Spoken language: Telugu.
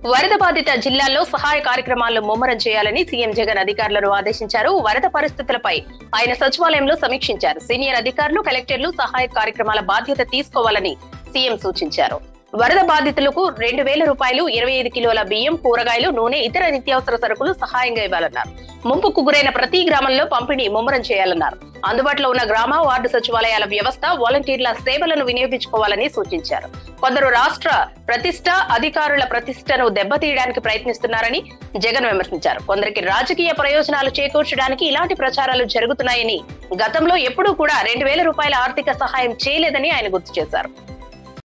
వరద బాధిత జిల్లాల్లో సహాయ కార్యక్రమాలను ముమ్మరం చేయాలని సీఎం జగన్ అధికారులను ఆదేశించారు వరద పరిస్థితులపై ఆయన సచివాలయంలో సమీక్షించారు సీనియర్ అధికారులు కలెక్టర్లు సహాయ కార్యక్రమాల బాధ్యత తీసుకోవాలని సీఎం సూచించారు వరద బాధితులకు రెండు వేల రూపాయలు ఇరవై ఐదు కిలోల బియ్యం కూరగాయలు నూనె ఇతర నిత్యావసర సరుకులు సహాయంగా ఇవ్వాలన్నారు ముంపుకు గురైన ప్రతి గ్రామంలో పంపిణీ ముమ్మరం చేయాలన్నారు అందుబాటులో ఉన్న గ్రామ వార్డు సచివాలయాల వ్యవస్థ వాలంటీర్ల సేవలను వినియోగించుకోవాలని సూచించారు కొందరు రాష్ట్ర ప్రతిష్ట అధికారుల ప్రతిష్టను దెబ్బతీయడానికి ప్రయత్నిస్తున్నారని జగన్ విమర్శించారు కొందరికి రాజకీయ ప్రయోజనాలు చేకూర్చడానికి ఇలాంటి ప్రచారాలు జరుగుతున్నాయని గతంలో ఎప్పుడూ కూడా రెండు వేల రూపాయల ఆర్థిక సహాయం చేయలేదని ఆయన గుర్తు చేశారు